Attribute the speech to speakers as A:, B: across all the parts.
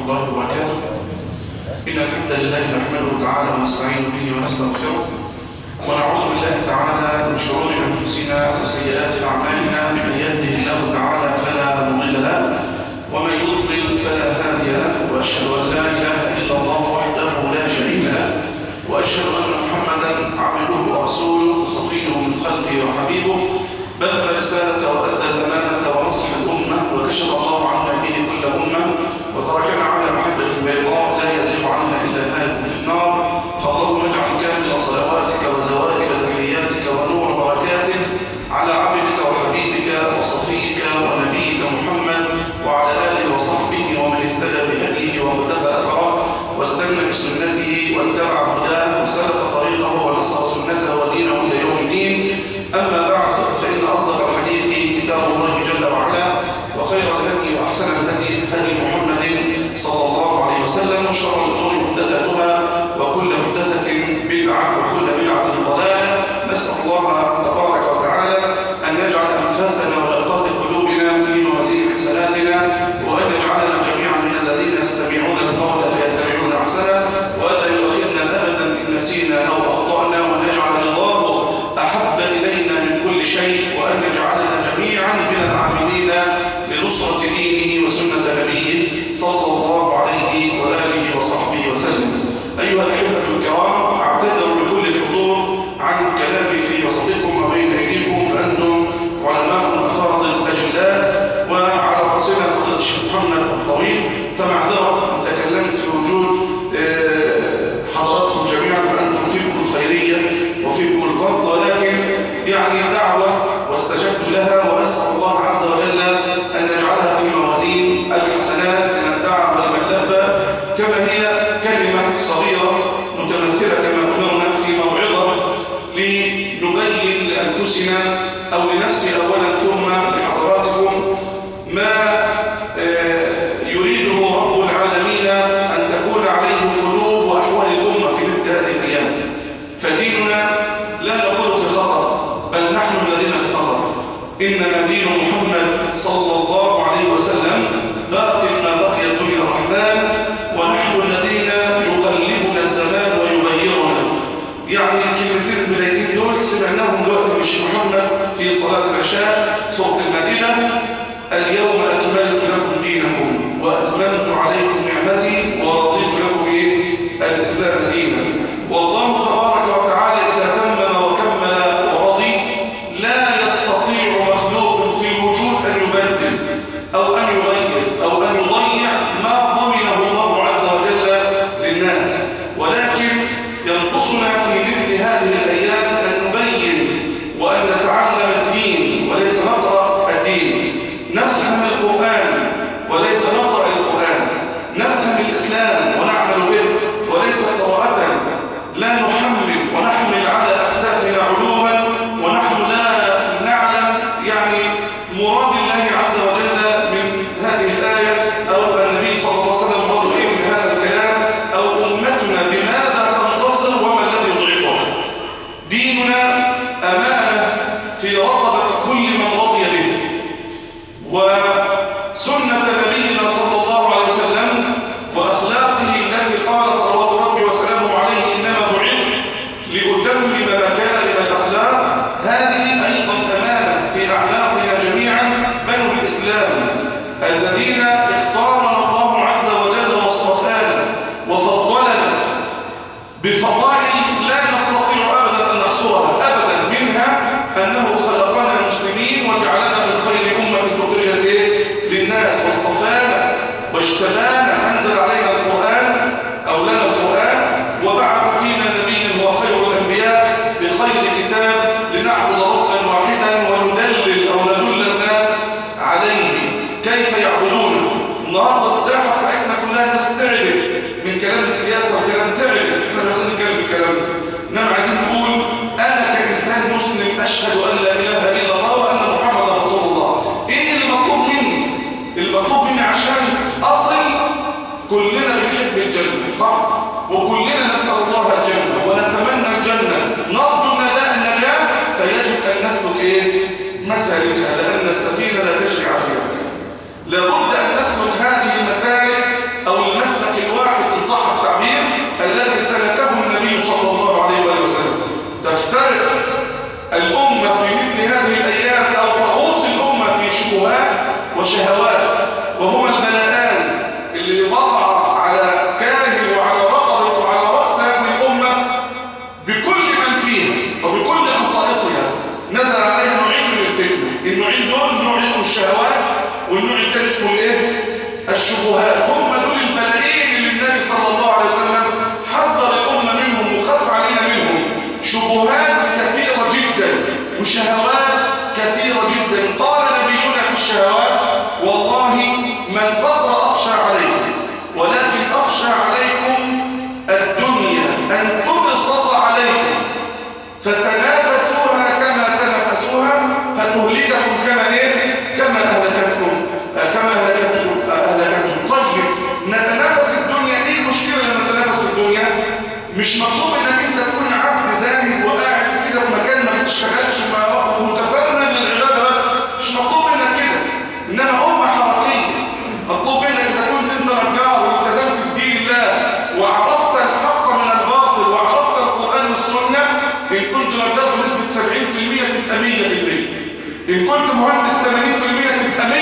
A: الله وبركاته إن الحمد لله نحمده تعالى ونستعين به ونستغفره ونعوذ بالله تعالى من شرور أنفسنا وسيئات أعمالنا من يهده الله تعالى فلا مضل له ومن يضلل فلا هادي له وأشهد أن لا إله إلا الله وحده لا شريك له وأشهد أن محمدا عبده ورسوله صفيه من خلقه وحبيبه بلغ رسالة وأدى الأمانة ونصح الأمة وكشف الله عنا به كل أمة وتركنا على محجة بيضاء لا يزيغ عنها إلا هالك في النار فاللهم اجعل كامل صلواتك وزوائد تحياتك ونور بركاتك على عبدك وحبيبك وصفيك ونبيك محمد وعلى آله وصحبه ومن اهتدى بهديه ومتفى أثره واستنى بسنته واتبع هداه وسلك طريقه ونصر سنته ودينه إلى يوم الدين أما بعد فإن أصدق الحديث كتاب الله جل وعلا وخير الهدي وأحسن الهدي هدي محمد صلى الله عليه وسلم وشر الأمور محدثاتها وكل محدثة بدعة وكل بدعة ضلالة نسأل الله تبارك وتعالى أن يجعل أنفاسنا ولقات قلوبنا في موازين حسناتنا وأن يجعلنا جميعا من الذين يستمعون القول فيتبعون أحسنه وأن يؤاخذنا أبدا إن نسينا أو أخطأنا وأن يجعل الله أحب إلينا من كل شيء وأن يجعلنا جميعا من العاملين لنصرة دينه وسنة نبيه صلى الله عليه وآله وصحبه وسلم أيها الأحبة الكرام أعتذر لكل الحضور عن كلامي في وسطكم وبين أيديكم فأنتم علماء أفاضل أجلاء وعلى رأسنا فضيلة الشيخ محمد الطويل فمعذرة أن تكلمت في وجود آه، حضراتكم جميعا فأنتم فيكم الخيرية وفيكم الفضل ولكن يعني دعوة واستجبت لها وأسأل الله عز وجل أن يجعلها في موازين الحسنات لمن دعا ولمن لبى كما هي كلمة صغيرة متمثلة كما أمرنا في موعظة لنبين لأنفسنا أو لنفسي أولا ثم لحضراتكم ما آه، يريده رب العالمين أن تكون عليه قلوب وأحوال الأمة في مثل هذه الأيام فديننا لا نقول في خطر بل نحن الذين في خطر إنما دين محمد صلى الله عليه وسلم باق ما بقي الدنيا الرحمن ونحن الذين يقلبنا الزمان ويغيرنا يعني الكلمتين البدايتين دول سمعناهم دلوقتي من الشيخ محمد في صلاة العشاء سورة المدينة اليوم أكملت لكم دينكم وأتممت عليكم نعمتي ورضيت لكم إيه؟ الإسلام دينا والله تبارك وتعالى إذا تمم وكمل ورضي لا يستطيع مخلوق في الوجود أن يبدل أو أن يغير أو أن يضيع ما ضمنه الله عز وجل للناس ولكن ينقصنا في مثل هذه الأيام أن نبين وأن نتعلم الدين وليس نقرأ الدين نفهم القرآن وليس نقرأ القرآن نفهم الإسلام ونعمل به وليس قراءة لا نحمل ونحمل على أكتافنا علوما ونحن لا نعلم يعني مراد الله عز وجل من هذه الآية أو النبي صلى الله عليه وسلم مراد إيه من هذا الكلام أو أمتنا بماذا تنتصر وما الذي يضعفها ديننا أمانة في رقبة كل من رضي به وسنة نبينا صلى الله عليه وسلم وأخلاقه التي قال صلوات ربي وسلامه عليه إنما بعثت لأتمم مكارم الأخلاق هذه أيضا أمانة في أعناقنا جميعا بنو الإسلام الذين اختارنا الله عز وجل واصطفانا وفضلنا بفضائل لا نستطيع أبدا أن نحصرها أبدا منها أنه خلقنا مسلمين وجعلنا من خير أمة أخرجت إيه؟ للناس واصطفانا واجتبانا أنزل علينا القرآن أو لنا القرآن وبعث فينا نبيا هو خير الأنبياء بخير كتاب لنعبد ربا واحدا وندلل أو ندل الناس عليه كيف يعبدونه النهارده الساحة بتاعتنا كلها الناس تعبت من كلام السياسة وكلام تعبت احنا مش عايزين نتكلم بالكلام ده انما عايزين نقول انا كانسان مسلم اشهد ان لا اله الا الله وان محمدا رسول الله ايه اللي مطلوب مني المطلوب مني عشان اصل كلنا بنحب الجنة صح وكلنا نسأل الله الجنة ونتمنى الجنة نرجو نداء النجاة فيجب أن نسلك إيه؟ مسالكها لأن السفينة لا تجري على اليأس لابد أن نسلك هذه المسالك أو المسالك مش مطلوب انك انت تكون عبد زاهد وقاعد كده في مكان ما بتشتغلش ومتفرغ للعباده بس مش مطلوب منك كده انما امه حركيه مطلوب منك اذا كنت انت نجار والتزمت بدين الله وعرفت الحق من الباطل وعرفت القران والسنه ان كنت نجار بنسبه 70% تبقى 100% ان كنت مهندس 80% تبقى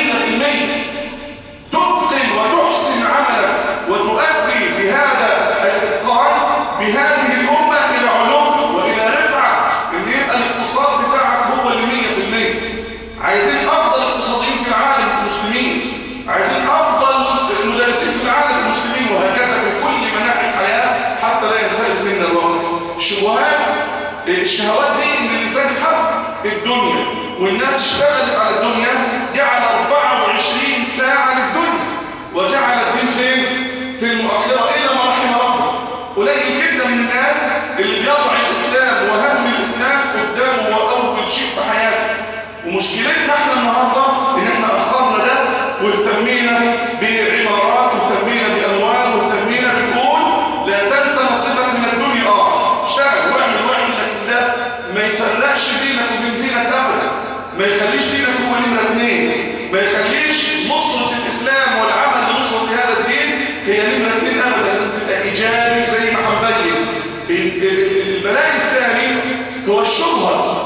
A: 100% تتقن وتحسن عملك وتؤدي بهذا الاتقان بهذه الامه الى علو والى رفعه ان يبقى الاقتصاد بتاعك هو اللي 100% عايزين افضل اقتصاديين في العالم المسلمين عايزين افضل مدرسين في العالم المسلمين وهكذا في كل مناحي الحياه حتى لا ينفرد منا الوقت الشبهات الشهوات دي ان الانسان حب الدنيا والناس اشتغلت على الدنيا جعل 24 ساعه للدنيا وجعل الدين فين في المؤخره الا ما رحم ربه قليل جدا من الناس اللي بيضع الاسلام وهم الاسلام قدامه واول شيء في حياته ومشكلتنا احنا النهارده ان احنا اخرنا ده واهتمينا بعمارات واهتمينا باموال واهتمينا بنقول لا تنسى نصيبك من الدنيا اه اشتغل واعمل واعمل لكن ده ما يفرقش بينك وبين دينك ابدا ما يخليش دينك هو نمره اثنين ما يخليش نصره الاسلام والعمل لنصره هذا الدين هي نمره اثنين ابدا لازم تبقى ايجابي زي ما هنبين البلاء الثاني هو الشبهه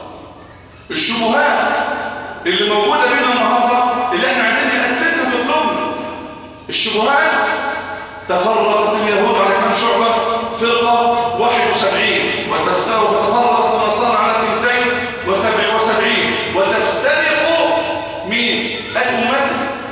A: الشبهات اللي موجودة بينا النهاردة اللي احنا عايزين نأسسها في قلوبنا الشبهات تفرقت اليهود على كم شعبة فرقة 71 وتفرقت النصارى على 72 وتفترق مين؟ الأمة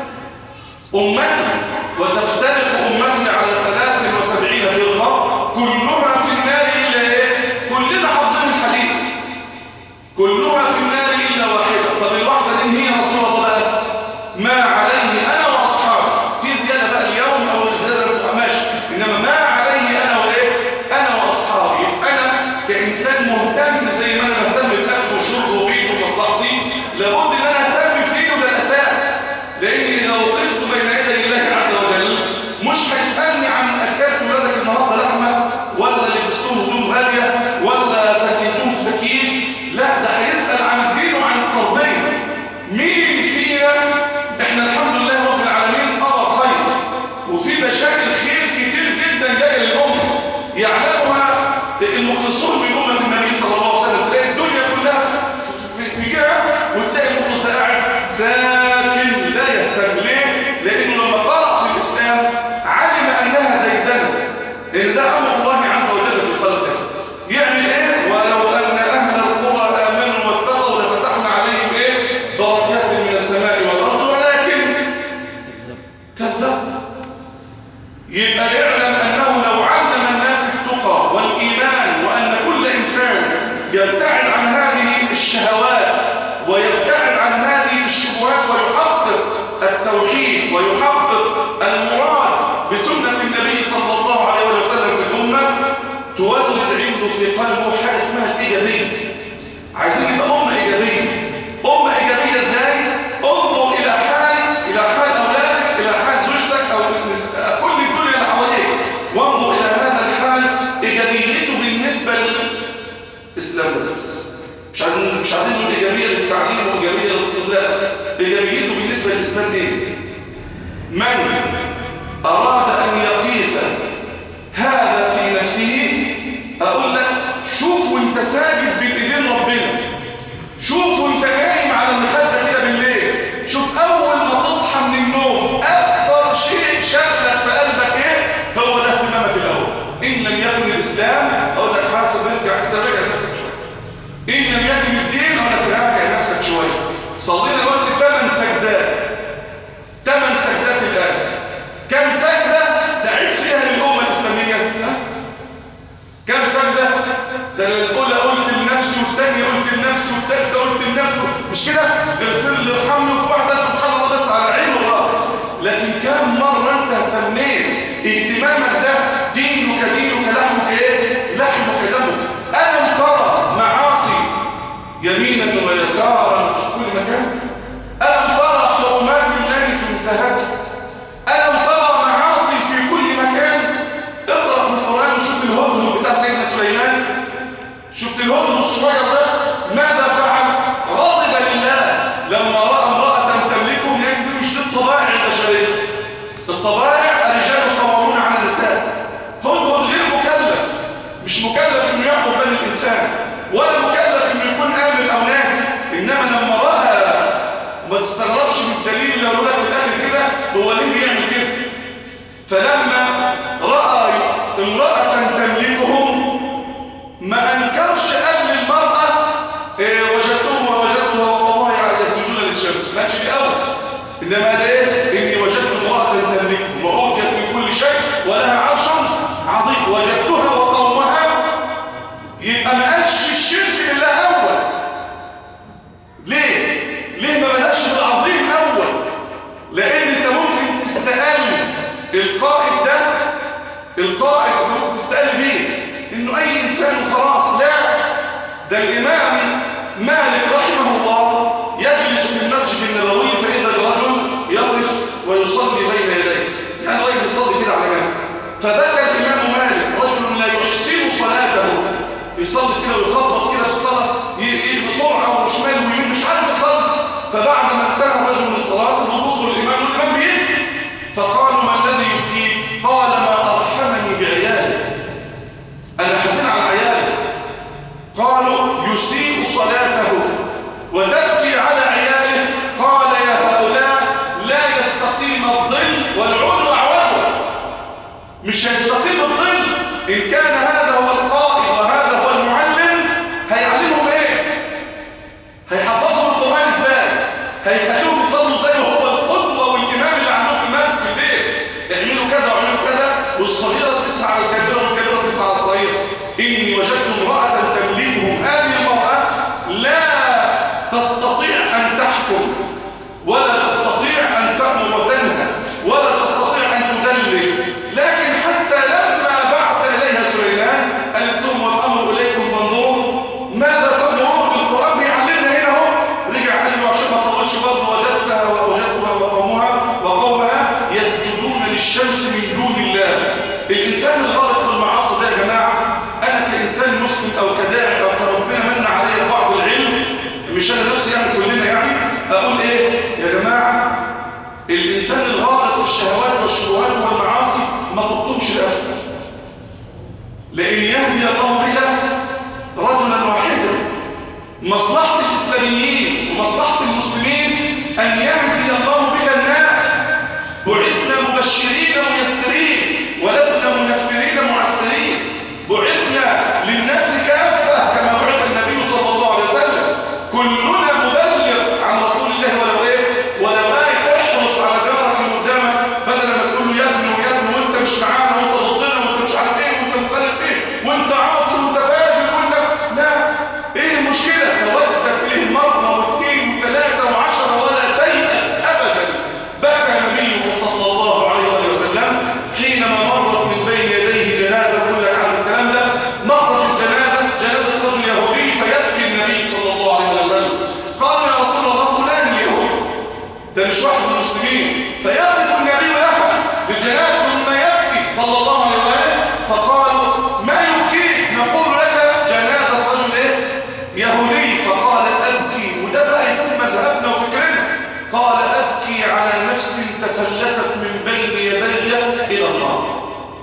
A: أمتي وتفترق أمتي على 73 فرقة كلها في النار إلا إيه؟ كلنا حافظين الحديث كلها في النار إلا واحدة طب الواحدة دي هي رسول الله بقى ما عليه أنا وأصحابي في زيادة بقى اليوم أو الزيادة بتبقى ماشي إنما ما عليه أنا وإيه أنا وأصحابي أنا كإنسان مهتم زي ما أنا مهتم بالأكل والشرب وبيت ومصلحتي لابد إن أنا أهتم بدينه ده الأساس لأني إذا وقفت بين يدي الله عز وجل مش هيسألني عن أكلت ولادك النهاردة لحمة ولا لبستهم هدوم غالية ولا سكنتهم في تكييف لا ده هيسأل عن الدين وعن التربية مين فينا احنا الحمد لله رب العالمين أرى خير وفي مشاكل خير كتير جدا جاية للأمة يعلمها المخلصون من أمة النبي صلى الله عليه وسلم تلاقي الدنيا كلها في, في, في جهة وتلاقي المخلص ده قاعد ساكن لا يهتم ليه؟ لأنه لما قرأ في الإسلام علم أنها ديدنة لأن ده أمر الله عز وجل في خلقه يعمل إيه؟ ولو أن أهل القرى آمنوا واتقوا لفتحنا عليهم إيه؟ بركات من السماء والأرض ولكن كذب يبقى يعلم أنه لو علم الناس التقى والإيمان وأن كل إنسان يبتعد عن هذه الشهوات ويبتعد عن هذه الشبهات ويحقق التوحيد ويحقق المراد بسنة النبي صلى الله عليه وسلم في الأمة تولد عنده في قلبه حاجة اسمها الإيجابية عايزين يبقى أمة إيجابية أمة إيجابية إزاي؟ انظر إلى حال إلى حال أولادك إلى حال زوجتك أو كل الدنيا اللي حواليك وانظر إلى هذا الحال إيجابيته بالنسبة للإسلام بس مش عايزين مش عايزين نقول إيجابية للتعليم وإيجابية للطب لا إيجابيته بالنسبة للإسلام دي من أراد أن يقيس هذا في نفسه أقول لك شوف وانت ساجد بين ايدين ربنا شوف وانت نايم على المخدة كده بالليل شوف أول ما تصحى من النوم أكتر شيء شغلك في قلبك إيه هو ده اهتمامك الأول إن لم يكن الإسلام أقول لك حاسب ارجع كده راجع نفسك شوية إن لم يكن الدين أقول لك راجع نفسك شوية صلينا الوقت ثمان سجدات ثمان سجدات الآن كم سجدة دعيت فيها للأمة الإسلامية ها؟ كم سجدة ده أنا الأولى قلت لنفسي والثانية قلت لنفسي والثالثة قلت لنفسي مش كده اغفر لي ارحمني وفي واحدة سبحان الله بس على عين والراس لكن كم مرة أنت اهتميت اهتمامك ده دينك دينك لحمك ايه لحمك دمك ألم ترى معاصي يمينا ويسارا في كل مكان مش مكلف انه يحكم بين الانسان ولا مكلف انه يكون امر او ناهي انما لما راى ما تستغربش من الدليل لو لك في الاخر كده هو ليه بيعمل كده فلما راى امراه تملكهم ما انكرش قال للمراه إيه وجدتهم ووجدتها وقومها يسجدون للشمس ما قالش دي اول انما قال ايه اني وجدت امراه تملكهم واوتيت من كل شيء ولها عرش عظيم وجدتها وقومها يبقى ما قالش الشرك بالله اول ليه ليه ما بدأش بالعظيم اول لان انت ممكن تستقل القائد ده القائد انت ممكن تستقل بيه انه اي انسان وخلاص لا ده الامام مالك رحمه الله يجلس في المسجد النبوي فاذا الرجل يقف ويصلي بين يديه يعني راجل بيصلي كده على جنب فبكى الامام مالك رجل لا يحسن صلاته يصلي كده ويخبط كده في الصلاه بسرعه وشمال ويمين مش عارف يصلي فبعد ما انتهى الرجل من صلاته بيبصوا للامام والامام بيبكي فقالوا ما الذي يبكيك قال ما ارحمني بعيالي انا حزين على عيالي قالوا يسيء صلاته وتبكي على عياله قال يا هؤلاء لا يستقيم الظل والعود اعوجه مش هيستقيم الظل ان كان هذا هو القائد وهذا هو المعلم هيعلمهم ايه هيحفظهم القران ازاي هيخليهم يصلوا ازاي وهو القدوه والامام اللي عندهم في المسجد في البيت اعملوا كذا واعملوا كذا والصغيره تسعى على الكبيره والكبيره تسعى على الصغيره اني وجدت امراه تملكهم هذه المراه لا تستطيع ان تحكم ولا تستطيع ان تامر وتنهى ولا تستطيع ان تدلل لكن حتى لما بعث اليها سليمان قالت لهم والامر اليكم فانظروا ماذا تامرون القران بيعلمنا هنا اهو رجع قال له عشان ما طولش برضه وجدتها ووجدتها وقومها وقومها يسجدون للشمس من دون الله الانسان الغلط في المعاصي ده يا جماعه انا كانسان مسلم او كداعي او كربنا من عليا بعض العلم مش انا نفسي يعني كلنا يعني اقول ايه يا جماعه الانسان الغالط في الشهوات والشبهات والمعاصي ما تطلبش الاخره لان يهدي الله بك رجلا واحدا مصلحه الاسلاميين ومصلحه المسلمين ان يهدي الله بك الناس بعثنا مبشرين ميسرين ولسنا منفرين معسرين بعثنا للناس كافه كما بعث النبي صلى الله عليه وسلم كلنا مبلغ عن رسول الله ولو ايه ولو ايه احرص على جارك اللي قدامك بدل ما تقول له يا ابني ويا ابني وانت مش معانا وانت ضدنا وانت مش عارف ايه وانت مخالف ايه وانت عاصي وانت فاجر وانت لا ايه المشكله تودك ايه مره واثنين وثلاثه وعشره ولا تيأس ابدا بكى نبيه صلى الله عليه وآله وسلم حينما مرت من بين يديه جنازه كل عارف الكلام ده مرت الجنازه جنازه رجل يهودي فيبكي النبي صلى الله عليه وآله وسلم قال يا رسول الله فلان اليهودي ده مش واحد من المسلمين فيقف النبي له بالجنازه ثم يبكي صلى الله عليه وآله فقالوا ما يبكيك نقول لك جنازه رجل ايه يهودي فقال ابكي وده بقى يكون مذهبنا وفكرنا قال ابكي على نفس تفلتت من بين يدي الى الله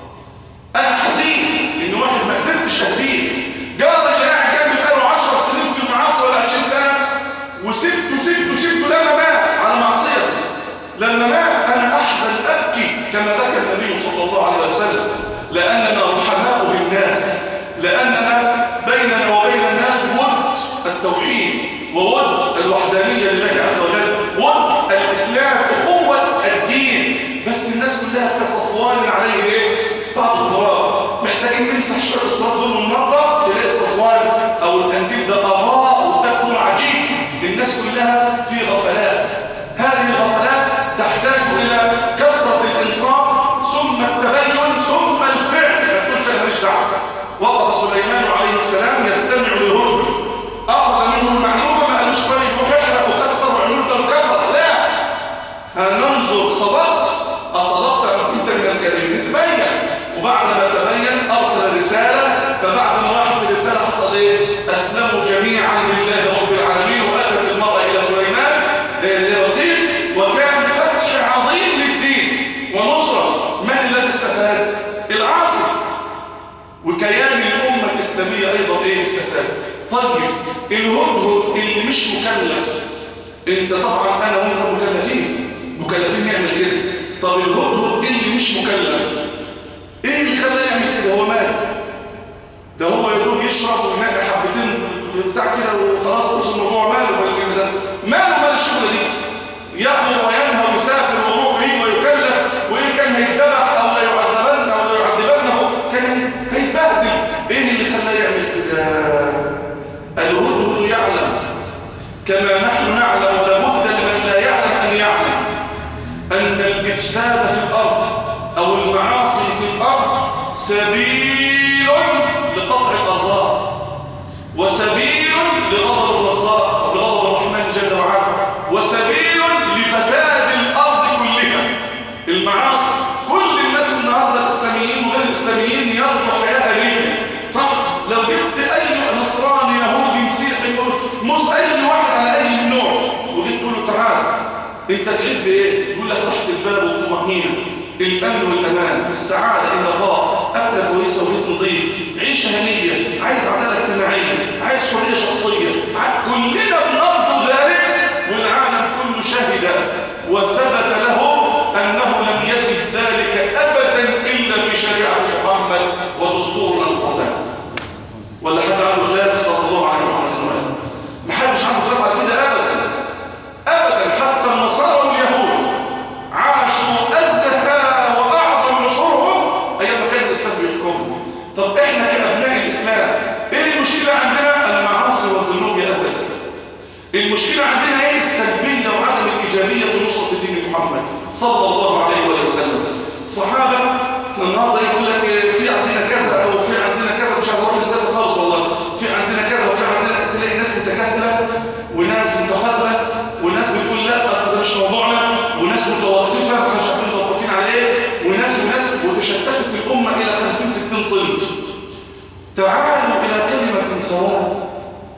A: انا حزين ان واحد ما قدرتش اهديه جار اللي قاعد جنبي بقاله 10 سنين في المعاصي ولا 20 سنه وسبته سبته سبته لما مات على معصيته لما مات انا احزن ابكي كما بكى النبي صلى الله عليه وسلم لاننا رحماء بالناس لاننا بيننا وبين الناس ود التوحيد وود الوحدانيه لله عز وجل ود الاسلام قوه الدين بس الناس كلها كصفوان عليه ايه بعض التراب محتاجين نمسح شويه التراب دول وننظف تلاقي الصفوان او الانجيل ده اضاء وتكون عجيب الناس كلها في غفلات هذه الغفلات تحتاج الى كثره الانصاف ثم التبين ثم الفعل ما تقولش انا ماليش دعوه وقف سليمان عليه السلام يستمع للرجل اخذ منه المعلومه ما قالوش طيب روح احرق وكسر وعملت الكفر لا هننظر صدقت اصدقت ام كنت من الكاذبين نتبين وبعد ما تبين ارسل رساله فبعد ما راحت الرساله حصل ايه اسلموا جميعا لله رب العالمين واتت المراه الى سليمان لرقيس وكان فتح عظيم للدين ونصره من الذي استفاد العاصي وكيان الامه الإسلامية أيضا إيه استفاد طيب الهدهد اللي مش مكلف انت طبعا انا وانت مكلفين مكلفين نعمل كده طب الهدهد اللي مش مكلف ايه اللي خلاه يعمل كده هو مال ده هو يدوب يشرب وينقى حبتين بتاع كده وخلاص خلص الموضوع ماله ولا الفيلم ده ماله مال الشغله دي يأمر وينهى ويسافر ويروح ويجي ويكلف وايه كان هيتبع او لا يعذبن او لا يعذبنه كان هيتبهدل ايه اللي خلاه يعمل كده الهدهد يعلم كما نحن نعلم ولابد لمن لا يعلم ان يعلم ان الافساد في الارض او المعاصي في الارض سبيل لقطع الارزاق وسبيل لغضب الرزاق بغضب الرحمن جل وعلا وسبيل لفساد الارض كلها المعاصي كل الناس النهارده الاسلاميين وغير الاسلاميين يرجوا حياه ليه صح لو جبت اي نصراني يهودي مسيحي مص اي واحد على اي نوع وجيت تقول له تعال انت تحب ايه يقول لك راحه البال والطمانينه الامن والامان السعاده الرخاء اكله كويسه ورزق نظيف عيشه هنيه عايز عداله اجتماعيه عايز حريه شخصيه كلنا بنرجو ذلك والعالم كله شهد وثبت له انه لم يجد ذلك ابدا الا في شريعه محمد ودستورنا القرآن ولا حد عنده خلاف صلى الله عليه وسلم ما حدش عنده خلاف على كده ابدا ابدا حتى النصارى واليهود عاشوا ازهى واعظم نصورهم ايام ما كان الاسلام بيحكمهم طب احنا كابناء الاسلام ايه المشكله عندنا المعاصي والذنوب يا اهل الاسلام المشكله عندنا ايه السلبيه وعدم الايجابيه في نصره دين محمد صلى الله عليه وآله وسلم الصحابه النهارده يقول لك في عندنا كذا او في عندنا كذا مش عايز اروح للسياسه خالص والله في عندنا كذا وفي عندنا تلاقي ناس متكاسله وناس متخاذله وناس بتقول لا اصل ده مش موضوعنا وناس متوقفه مش عارفين متوقفين على ايه وناس وناس وتشتتت الامه الى 50 60 صنف تعالوا الى كلمه سواء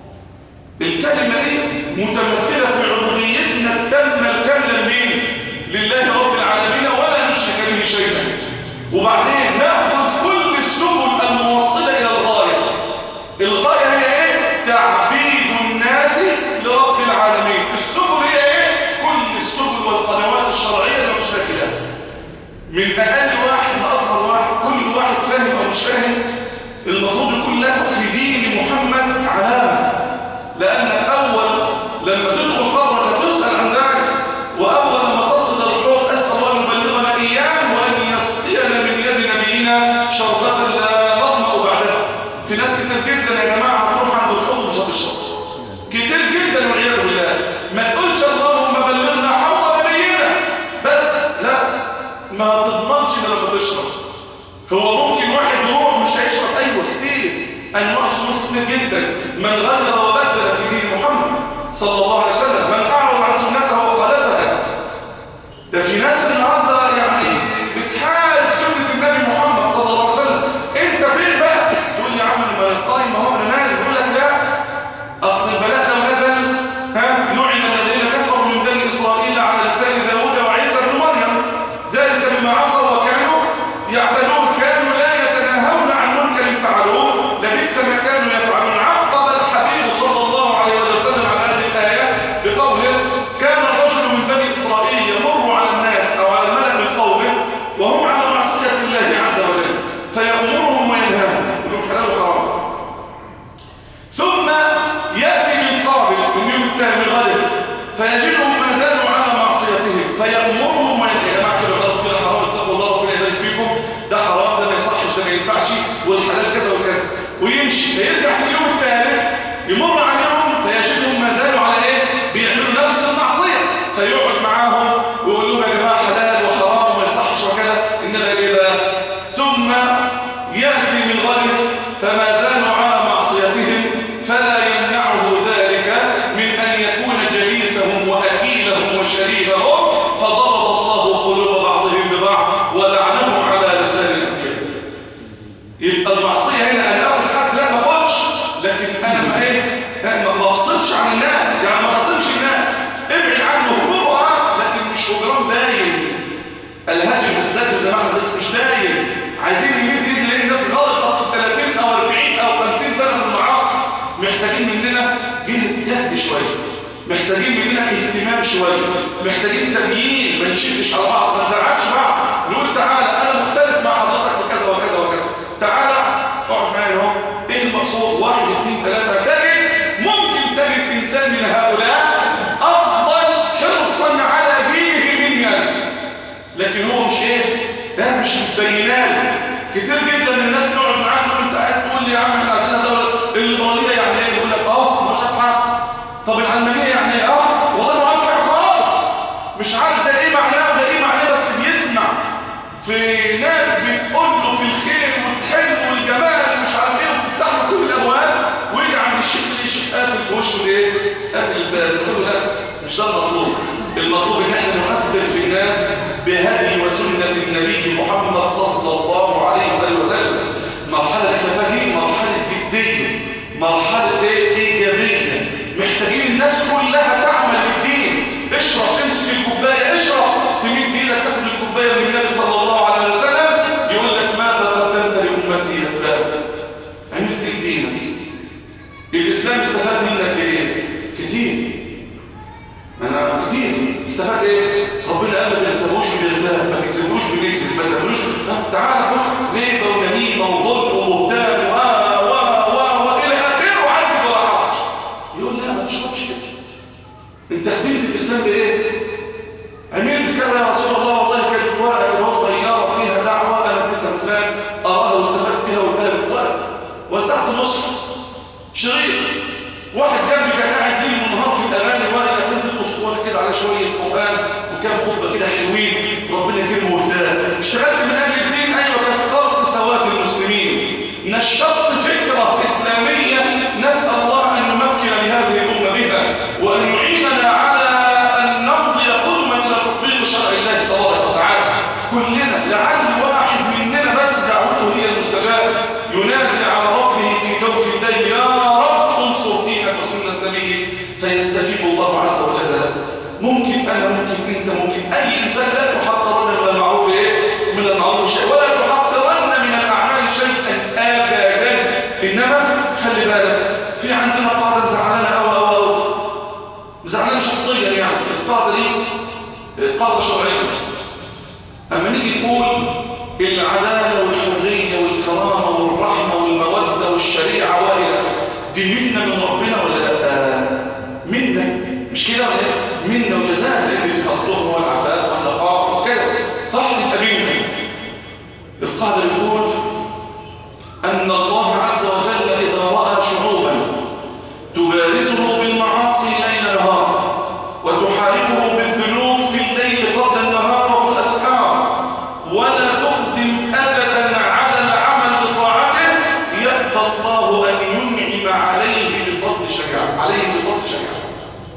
A: الكلمه دي متمثله في عبوديتنا التامه الكامله لمين لله رب العالمين ولا نشرك به شيئا وبعدين ناخذ كل السبل الموصله الى الغايه الغايه هي ايه تعبيد الناس لرب العالمين السبل هي ايه كل السبل والقنوات الشرعيه اللي مش خلاف من اقل واحد لاصغر واحد كل واحد فاهم او مش فاهم المفروض يكون لك في دين محمد علامه لانك اول لما تدخل قبرك هتسال عن ذلك واول لما تصل الحوض اسال الله ان يبلغنا اياه وان يسقينا من يد نبينا شربة لا نظمأ بعدها في ناس كتير جدا يا جماعه هتروح عند الحوض مش هتشرب كتير جدا والعياذ بالله ما تقولش اللهم بلغنا حوض نبينا بس لا ما تضمنش ان لما تشرب هو ممكن واحد يروح مش هيشرب ايوه كتير انواع صنوف كتير جدا من غير وبدل في دين محمد صلى الله عليه وسلم من اعرض عن سنته وخالفها ده في ناس النهارده يعني بتحارب سنه النبي محمد صلى الله عليه وسلم انت فين بقى تقول لي يا عم انا القائم ما هو انا مالي يقول لك لا اصل البلاء لو نزل ها لعن الذين كفروا من بني اسرائيل على لسان داوود وعيسى بن مريم ذلك بما عصوا وكانوا يعتدون كانوا لا يتناهون عن منكر فعلوه لبئس ما كانوا يفعلون عقب الحبيب صلى الله عليه وسلم على هذه الايه بقوله كان الرجل من بني اسرائيل يمر على الناس او على الملأ من قومه وهم على معصيه الله عز وجل فيأمرهم وينهاهم يقول حلال وحرام ثم يأتي من قابل من يوم التاني من غد فيجدهم ما زالوا على معصيتهم فيأمرهم وينهاهم يا جماعه كده غلط كده حرام اتقوا الله ربنا يبارك فيكم ده حرام ده ما يصحش ده ما ينفعش والحلال كذا وكذا ويمشي فيرجع في اليوم الثالث يمر عليهم فيجدهم ما زالوا على ايه بيعملوا نفس المعصيه فيقعد معاهم ويقول لهم يا جماعه حلال وحرام وما يصحش وكذا انما ايه بقى ثم ياتي من غد فما زالوا على معصيتهم فلا يمنعه ذلك من ان يكون جليسهم واكيلهم وشريبهم فضرب الله قلوب بعضهم ببعض ولعنهم على لسان الانبياء يبقى المعصيه هنا انا اخذ حد لا ما اخدش لكن انا ما ايه محتاجين مننا اهتمام شويه محتاجين تبيين ما نشدش على بعض ما نزرعش بعض نقول تعالى انا مختلف مع حضرتك في كذا وكذا وكذا تعالى اقعد معايا اهو ايه المقصود واحد اثنين ثلاثه تجد ممكن تجد انسان من هؤلاء افضل حرصا على دينه مني لكن هو مش ايه ده مش مبينان كتير جدا من الناس تقعد معاك وانت قاعد تقول لي يا عم احنا عايزين دوله الليبراليه يعني ايه يقول لك اه مش حاجه طب العلمانيه يعني ايه اه والله ما عارف حاجه خالص مش عارف ده ايه معناه وده ايه معناه بس بيسمع في ناس بتقول له في الخير والحلم والجمال ومش عارف ايه وبتفتح له كل الابواب ويجي عند الشيخ اللي الشيخ قافل في وشه ايه قافل الباب يقول له لا مش ده المطلوب المطلوب ان احنا نؤثر في الناس بهدي وسنه النبي محمد صلى الله عليه واله وسلم المرحله اللي احنا فيها دي مرحله جديه مرحله ايه ايجابيه محتاجين الناس كلها تعمل للدين اشرب امسك الكوبايه اشرب تمد ايدك تاخد الكوبايه من النبي صلى الله عليه وسلم يقول لك ماذا قدمت لامتي يا فلان عملت ايه دينك الاسلام استفاد منك ايه كتير انا كتير استفاد ايه ربنا قال ما تغتابوش بنغتاب ما تكذبوش بنكذب ما تعملوش تعال خد غيبه ونميمه وظلم وبهتان و و و والى اخره وعندك ضراعات يقول لا ما تشربش كده انت خدمت الاسلام بايه عملت كذا يا رسول الله والله كانت ورقه كده صغيره فيها دعوه انا اديتها لفلان اراها واستفدت بها وقلبت ورقه وسعت نص شريط واحد جنبي كان قاعد ليل ونهار في الاغاني وانا فضلت اسطوانه كده على شويه قران وكام خطبه كده حلوين ربنا يكرمه وهداه اشتغلت من اجل الدين ايوه كثرت سواد المسلمين نشطت فكره اسلاميه نسال الله ان نمكن لهذه الامه بها وان يعيننا على ان نمضي قدما الى تطبيق شرع الله تبارك وتعالى كلنا لعل واحد مننا بس دعوته هي المستجابه ينادي على ربه في جوف الليل يا رب انصر دينك وسنه نبيك فيستجيب الله عز وجل له ممكن انا ممكن انت ممكن اي انسان لا تحقرن من المعروف ايه من المعروف شيء ولا تحقرن من الاعمال شيئا ابدا انما خلي بالك في عندنا قاعده مزعلانه قوي قوي قوي مزعلانه شخصيا يعني القاعده دي قاعده شرعيه اما نيجي نقول العداله والحريه والكرامه والرحمه والموده والشريعه والى دي منا من ربنا ولا لا منا مش كده ولا ايه منا وجزاء لان في الظهر والعفاف والنقاء وكده صح تبقى منا القاعده بتقول ان الله عز وجل اذا راى شعوبا تبارزه بالمعاصي ليل نهار وتحاربه بالذنوب في الليل قبل النهار وفي الاسحار ولا تقدم ابدا على العمل بطاعته يأبى الله ان ينعم عليه بفضل شجاعته عليه بفضل شجاعته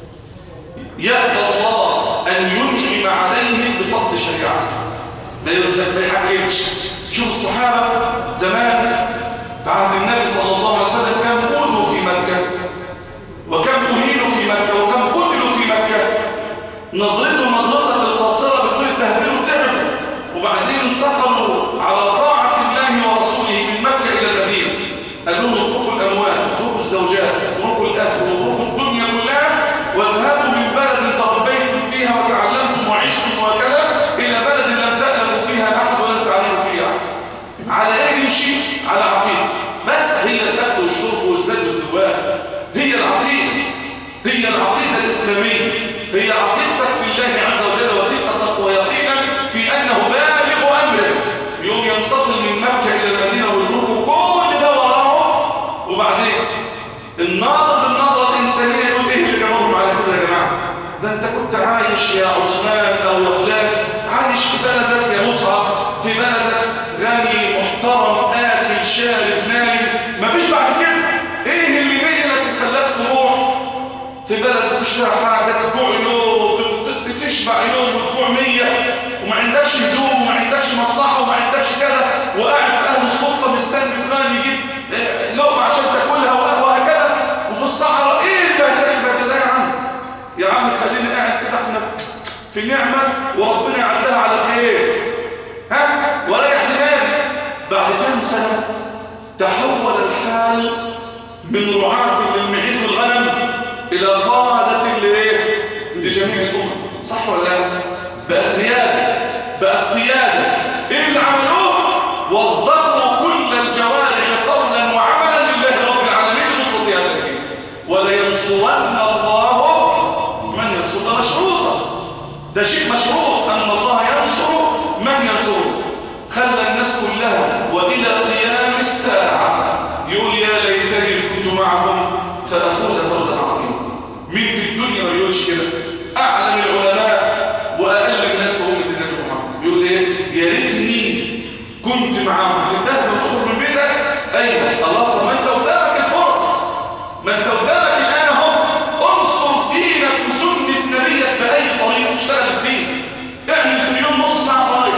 A: يأبى الله ان ينعم عليه بفضل شجاعته ما يحكمش شوف الصحابه زمان في عهد النبي صلى الله عليه وسلم كم اوذوا في مكه وكم اهينوا في مكه وكم قتلوا في مكه نظرتهم نظرتها القاصره بتقول اتبهدلوا تعبوا وبعدين انتقلوا على طاعه الله ورسوله من مكه الى المدينه قال لهم اتركوا الاموال اتركوا الزوجات اتركوا الاهل واتركوا الدنيا كلها واذهبوا من بلد تربيتم فيها وتعلمتم وعشتم وكذا الى بلد لم تألفوا فيها احد ولم تعرفوا فيها احد على ايه نمشي على عقيده بس هي الاكل والشرب والزاد والزواج هي العقيده هي العقيده الاسلاميه هي عقيدتك في الله عز وجل وثيقتك ويقينك في انه بالغ امره يوم ينتقل من مكه الى المدينه ويتركوا كل ده وراه وبعدين الناظر بالنظره الانسانيه يقول ايه اللي جابهم على كده يا جماعه ده انت كنت عايش يا عثمان او يا فلان عايش في بلدك يا مصعب في بلدك غني محترم اكل شارب نايم مفيش بعد كده ايه اللي نقلك وخلاك تروح في بلد مفيش فيها حاجه تجوع يوم تشبع يوم وتجوع 100 وما عندكش هدوم وما عندكش مصلحه وما عندكش كذا وقاعد في اهل الصدفه مستني فلان يجيب لقمه عشان تاكلها وهكذا وفي الصحراء ايه اللي بهدلك بهدلها يا عم يا عم خليني قاعد كده احنا في نعمه وربنا يعدها على خير ها وريح دماغي بعد كام سنه تحول الحال من رعاة للمعيز والغنم الى قاده الايه وظفوا كل الجوارح قولا وعملا لله رب العالمين لنصرة هذا الدين ولينصرن الله من ينصر ده مشروطة ده شيء مشروط أن الله ينصر من ينصره خلى الناس كلها وإلى قيام الساعة يقول يا ليتني كنت معهم فأفوز فوزا عظيما مين في الدنيا ما يقولش كده أعلم العلماء وأقل الناس في أمة النبي محمد يقول إيه يا ريتني كنت معاهم تبدأ وتخرج من بيتك أيوة الله طب ما أنت قدامك الفرص ما أنت قدامك الآن اهو انصر دينك وسنة نبيك بأي طريقة اشتغل الدين اعمل في اليوم نص ساعة طريق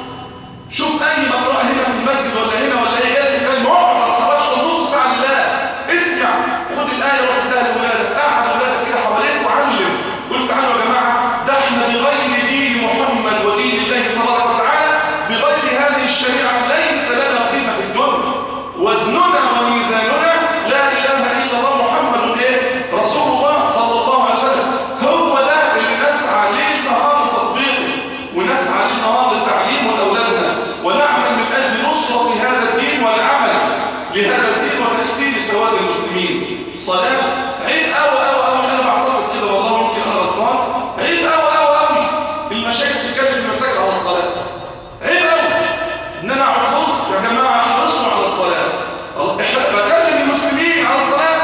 A: شوف أي مقرأة هنا في المسجد ولا هنا ولا أي جلسة كان مقعد ما تخرجش نص ساعة لله اسمع خد الآية وروح اديها لأولادك قعد أولادك كده حواليك وعلم قول تعالوا يا جماعة ده احنا بغير دين محمد ودين الله تبارك وتعالى بغير هذه الشريعة ليس لنا قيمة في الدنيا وزننا وميزاننا لا إله إلا الله محمد إيه؟ رسول الله صلى الله عليه وسلم هو ده اللي نسعى ليل نهار لتطبيقه ونسعى ليل نهار لتعليمه لأولادنا ونعمل من أجل نصرة هذا الدين والعمل لهذا الدين وتكثير سواد المسلمين صلاة عيب أوي أوي أوي أنا بعتقد كده والله ممكن أنا غلطان عيب أوي أوي أوي المشايخ تتكلم في المساجد على الصلاة عيب أوي إن أنا أقعد فوق يا جماعة احرصوا على الصلاة الله- إحنا- بكلم المسلمين على الصلاة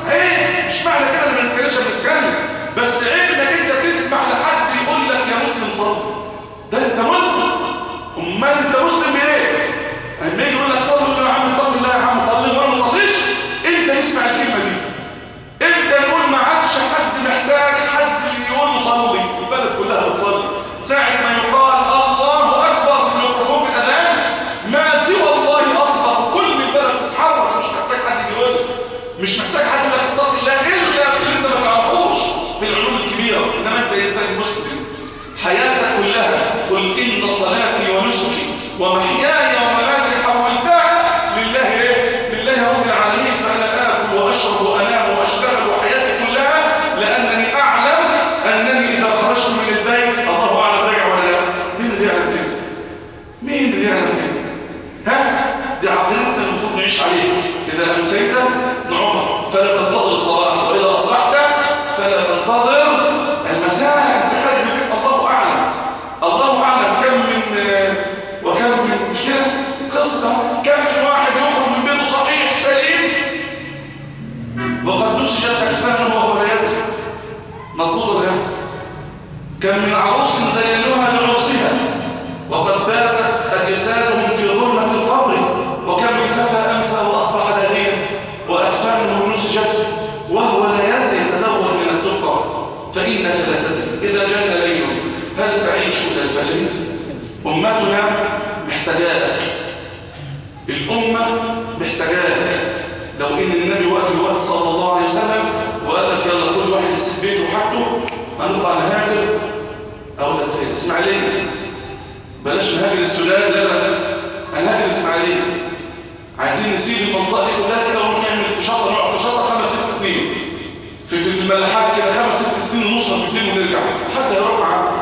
A: عيب مش معنى كده إن ما نتكلمش بنتكلم بس عيب إنك أنت تسمح لحد يقول لك يا مسلم صلي ده أنت مسلم أمال أنت مسلم بإيه؟ لما يجي يقول لك صلي يقول له يا عم اتق الله يا عم صلي وأنا ما صليش أنت اسمع الكلمة دي أنت نقول ما عادش حد محتاج حد يقول له صلي البلد كلها بتصلي ساعة ما يقال الله أكبر في الميكروفون في الأذان ما سوى الله أصغر كل البلد تتحرك مش محتاج حد يقول مش محتاج حد يقول لك اتق الله إلا في اللي أنت ما تعرفوش في العلوم الكبيرة إنما أنت إنسان مسلم حياتك كلها قل إن صلاتي ونسكي ومحياي ومماتي حولتها لله إيه؟ لله رب العالمين فأنا آكل وأشرب وأنام وأشتغل وحياتي كلها لأنني أعلم أنني إذا خرجت من البيت الله أعلم رجع ولا لا مين اللي يعلم كده؟ مين اللي يعلم كده؟ ها؟ دي عقيدتنا المفروض نعيش عليها إذا أمسيت نعمر فلا تنتظر الصلاة وإذا أصبحت فلا تنتظر المساء أنت خارج من البيت الله أعلم الله أعلم كم من آه، وكم من مش كده قصة كم من واحد يخرج من بيته صحيح سليم وقد نسجت أجسامه وهو لا يدري مظبوط ولا لا؟ كم من عروس زينوها لعروسها وقد باتت أجسادهم في ظلمة القبر وكم من فتى أمسى وأصبح لاهيا وأكفانه نسجت وهو لا يدري تزوج من التقى فإنك لا تدري إذا جن ليل هل تعيش إلى الفجر أمتنا محتاجاك الأمة محتاجاك لو إن النبي وقف الوقت صلى الله عليه وسلم وقال لك يلا كل واحد يسيب بيته وحاجته هنطلع نهاجر أقول لك فين إسماعيلية بلاش نهاجر السودان لا لا لا هنهاجر إسماعيلية عايزين نسيب المنطقة دي كلها كده ونعمل في شطر نقعد في شطر خمس ست سنين في في, في الملاحات كده خمس ست سنين ونوصل في الدين ونرجع حد هيروح معانا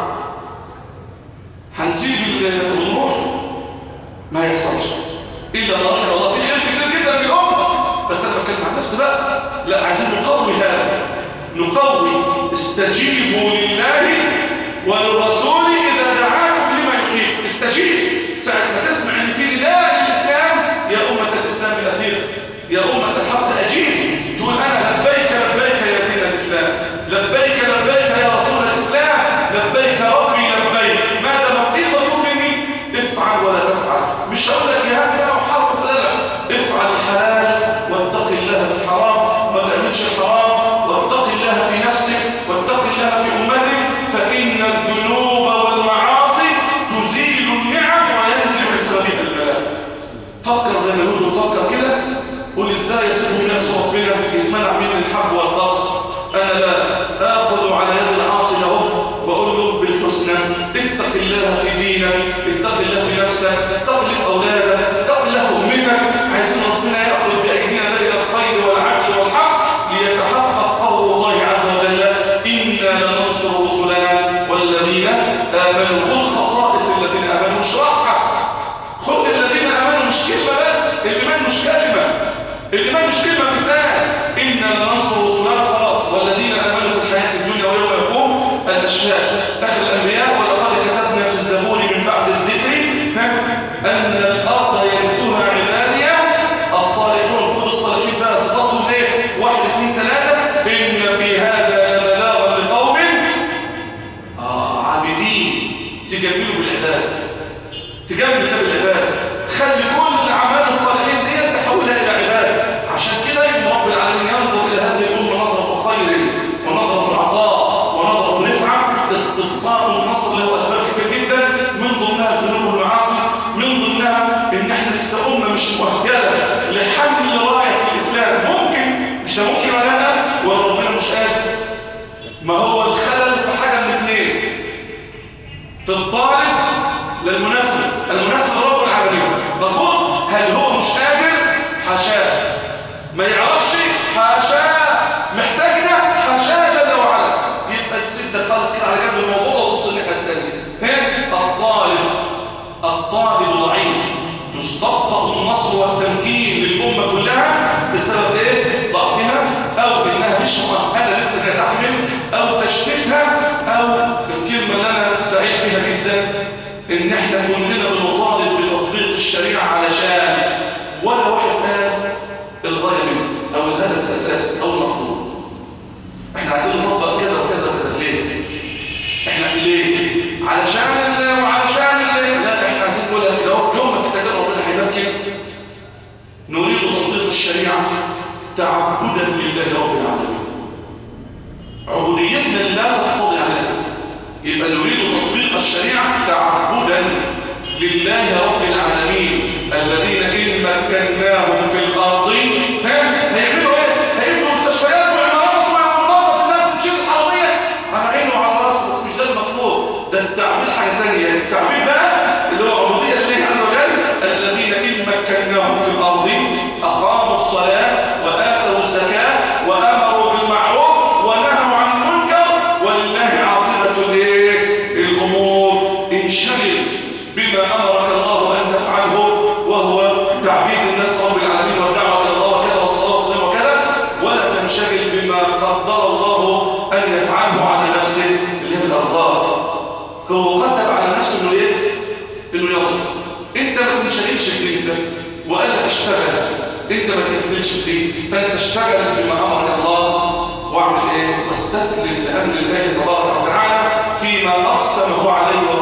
A: هنسيب ال- ونروح ما يحصلش إلا ما رحم الله في خير كتير جدا في الأمة بس أنا بتكلم عن نفسي بقى لا عايزين نقوي هذا نقوي استجيبوا لله وللرسول إذا دعاكم لما يحيي استجيب ساعة ما تسمع إن في نداء للإسلام يا أمة الإسلام الأخير يا أمة الحق أجيب تقول أنا لبيك لبيك يا دين الإسلام لبيك لبيك يا رسول الإسلام لبيك ربي لبيك ماذا مطلوب مطلوب مني افعل ولا تفعل مش هقول لك جهاد بقى وحرب لا لا افعل الحلال واتق الله في الحرام ما تعملش الحرام واتق الله في نفسك واتق الله في امتك فان الذنوب والمعاصي تزيل النعم وينزل بسببها البلاء فكر زي ما يقولوا فكر كده قول ازاي يسيبوا ناس ربنا يتمنع مني الحب والقطر انا لا اخذ على يد العاصي له واقول له بالحسنى اتق الله في دينك اتق الله في نفسك اتق الله في اولادك اتق الله في امتك عايزين ربنا ياخذ بايدينا الى الخير والعدل والحق ليتحقق قول الله عز وجل انا لننصر رسلنا والذين امنوا خذ خصائص الذين امنوا اشرحها خذ الذين امنوا مش كلمة بس الإيمان مش كلمة الإيمان مش كلمة بتتقال إن لننصر رسلنا خلاص والذين آمنوا في الحياة الدنيا ويوم يقوم الأشهاد آخر الأنبياء ولقد كتبنا في الزبور من بعد الذكر أن الأرض يرثها عبادي الصالحون كل الصالحين بقى صفاتهم إيه؟ واحد اثنين ثلاثة إن في هذا لبلاغا لقوم آه عابدين تجادلوا بالعبادة تجادلوا كتاب العبادة تخلي كل أعمال الصالحين دي تحولها إلى عبادة عشان كده رب العالمين ينظر إلى هذه الأمة نظرة خير ونظرة عطاء ونظرة رفعة استخطاء النصر له أسباب كتير جدا من ضمنها الذنوب والمعاصي من ضمنها إن إحنا لسه أمة مش مؤهلة لحمل راية الإسلام ممكن مش ده ممكن ولا لا ولا ربنا مش قادر ما هو الخلل في حاجة من اثنين في الطالب للمنفذ المنفذ رب العالمين مظبوط هل هو مش قادر حاشاه ما يعرفش حاشاه محتاجنا حاشاه جل وعلا يبقى تسد خالص كده على جنب الموضوع وتبص الناحيه الثانيه ها الطالب الطالب ضعيف يستبطأ النصر والتمكين للأمة كلها بسبب ايه؟ ضعفها أو إنها مش مؤهلة لسه انها تحمل أو تشتتها أو الكلمة اللي أنا سعيد بيها جدا إن إحنا كلنا بنطالب بتطبيق الشريعة علشان ولا واحد قال الغاية منه أو الهدف الأساسي أو المفروض إحنا عايزين نطبق كذا وكذا وكذا ليه؟ إحنا ليه؟ علشان ال وعلشان ال لا إحنا عايزين نقولها كده أهو، يوم ما تبقى كده ربنا هيمكن نريد تطبيق الشريعة تعبدا لله رب العالمين عبوديتنا لا تقتضي على كده يبقى نريد تطبيق الشريعة تعبدا لله رب العالمين الذين إن مكناهم في الأرض ها هيعملوا إيه؟ هيبنوا مستشفيات وعمارات وينظف الناس وتشيل الحرامية على عينه وعلى راسه بس مش ده المطلوب ده التعبير حاجة تانية التعبير بقى اللي هو عبودية لله عز وجل الذين إن مكناهم في الأرض أقاموا الصلاة وآتوا الزكاة وأمروا بالمعروف ونهوا عن المنكر ولله عاقبة الإيه؟ الأمور انشغل بما أمرك الله أن تفعله وهو تعبيد الناس رب العالمين والدعوة إلى الله وكذا والصلاة والصلاة وكذا ولا تنشغل بما قدر الله أن يفعله على نفسه اللي هي الأرزاق هو قدر على نفسه إنه إيه؟ إنه يرزق أنت ما تنشغلش بأنت وقال لك اشتغل أنت ما تكسلش بدي فأنت اشتغل بما أمرك الله واعمل إيه؟ واستسلم لأمر الله تبارك وتعالى فيما أقسمه عليه